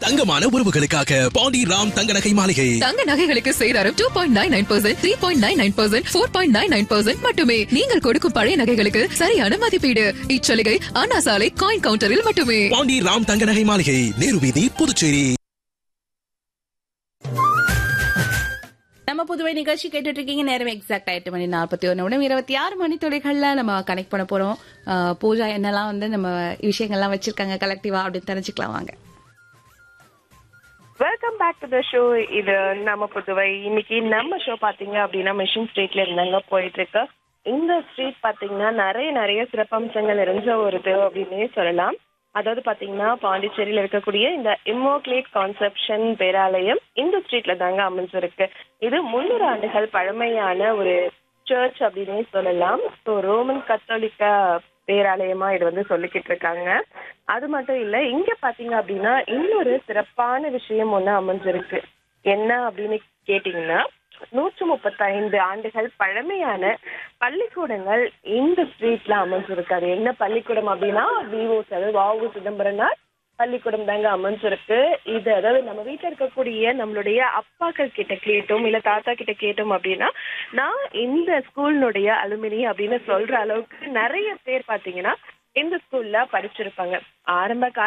தங்கமான உறவுகளுக்காக பாண்டி ராம் தங்க நகை மாளிகை தங்க நகைகளுக்கு சேதாரம் two point nine nine percent three point nine nine percent four point nine nine percent மட்டுமே நீங்கள் கொடுக்கும் பழைய நகைகளுக்கு சரியான மதிப்பீடு இச்சலுகை அண்ணா சாலை காயின் கவுண்டரில் மட்டுமே பாண்டி ராம் தங்க நகை மாளிகை நேரு வீதி புதுச்சேரி நம்ம புதுவை நிகழ்ச்சி கேட்டுட்டு இருக்கீங்க நேரம் எக்ஸாக்ட் எட்டு மணி நாற்பத்தி ஒன்று நிமிடம் இருபத்தி ஆறு மணி துளிகள்ல நம்ம கனெக்ட் பண்ண போறோம் அஹ், பூஜா என்னெல்லாம் வந்து நம்ம விஷயங்கள்லாம் வச்சிருக்காங்க கலெக்டிவா அப்படின்னு தெரிஞ்சுக்கலாம் வாங்க welcome back to the show இது நம்ம புதுவை இன்னைக்கு நம்ம ஷோ பாத்தீங்க அப்படின்னா மிஷின் ஸ்ட்ரீட்ல இருந்தாங்க போயிட்டு இருக்கு இந்த ஸ்ட்ரீட் பாத்தீங்கன்னா நிறைய நிறைய சிறப்பம்சங்கள் நிறைஞ்ச ஒரு இது அப்படின்னே சொல்லலாம் அதாவது பாத்தீங்கன்னா பாண்டிச்சேரியில இருக்கக்கூடிய இந்த இம்மோக்லேட் கான்செப்ஷன் பேராலயம் இந்த ஸ்ட்ரீட்ல தாங்க அமைஞ்சிருக்கு இது முன்னூறு ஆண்டுகள் பழமையான ஒரு சர்ச் அப்படின்னே சொல்லலாம் ஸோ ரோமன் கத்தோலிக்க பேராலயமா இது வந்து சொல்லிக்கிட்டு இருக்காங்க அது மட்டும் இல்ல இங்க பாத்தீங்க அப்படின்னா இன்னொரு சிறப்பான விஷயம் ஒண்ணு அமைஞ்சிருக்கு என்ன அப்படின்னு கேட்டீங்கன்னா நூற்று முப்பத்தைந்து ஆண்டுகள் பழமையான பள்ளிக்கூடங்கள் இந்த ஸ்ட்ரீட்ல அமைஞ்சிருக்கு அது என்ன பள்ளிக்கூடம் அப்படின்னா விஓஸ் அதாவது வாவு சிதம்பரனார் பள்ளிக்கூடம் தாங்க அமைஞ்சிருக்கு இது அதாவது நம்ம வீட்டுல இருக்கக்கூடிய நம்மளுடைய அப்பாக்கள் கிட்ட கேட்டோம் இல்ல தாத்தா கிட்ட கேட்டோம் அப்படின்னா நான் இந்த ஸ்கூலினுடைய அலுமினி அப்படின்னு சொல்ற அளவுக்கு நிறைய பேர் பாத்தீங்கன்னா இந்த ஸ்கூல்ல படிச்சிருப்பாங்க ஆரம்ப கால